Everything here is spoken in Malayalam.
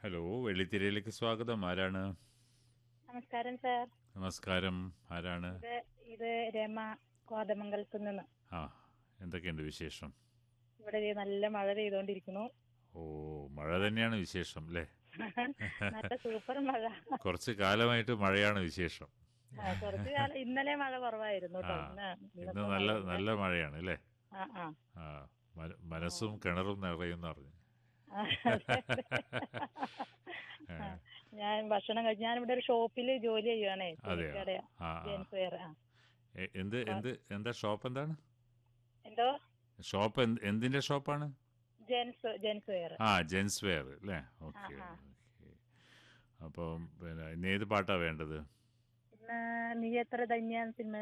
ഹലോ വെള്ളിത്തിരയിലേക്ക് സ്വാഗതം ആരാണ് നമസ്കാരം സാർ നമസ്കാരം ആരാണ് ഇത് ഇത് രമ കോതമംഗലത്ത് നിന്ന് ആ എന്തൊക്കെയുണ്ട് വിശേഷം ഇവിടെ ദേ നല്ല മഴ പെയ്തോണ്ടിരിക്കുന്നു ഓ മഴ തന്നെയാണ് വിശേഷം അല്ലേ നല്ല സൂപ്പർ മഴ കുറച്ച് കാലമായിട്ട് മഴയാണ് വിശേഷം ആ, കുറച്ച് കാലം ഇന്നലെ മഴ കുറവായിരുന്നു ആ കേട്ടോ ഇന്ന് ഇന്ന് ഇന്നിപ്പോ നല്ല മഴയുണ്ട്. നല്ല മഴയാണ് അല്ലേ ആ ആ ആ മന- മനസ്സും കിണറും നിറയുമെന്ന് പറഞ്ഞു ആ, അതെ, അതെ. ആ, ഞാൻ ഭക്ഷണം കഴിച്ചു ഞാൻ ഇവിടെ ഒരു ഷോപ്പിൽ ജോലി ചെയ്യുവാണേ അതെയോ? തുണിക്കടയാ. ആ, ആ. ജെൻസ് വെയർ ആ എ- എന്ത് എന്ത് എന്താ ഷോപ്പ് എന്താണ് എന്തോ ഷോപ്പ് എന്ത് എന്തിന്റെ ഷോപ്പാണ് ജെൻസ് ജെൻസ് വെയർ ആ ജെൻസ് വെയർ അല്ലേ ഓക്കെ ആ. ഓക്കെ അപ്പം പിന്നെ ഇന്ന് ഏത് പാട്ടാ വേണ്ടത് ഇന്ന് നീ എത്ര ധന്യ സിനിമ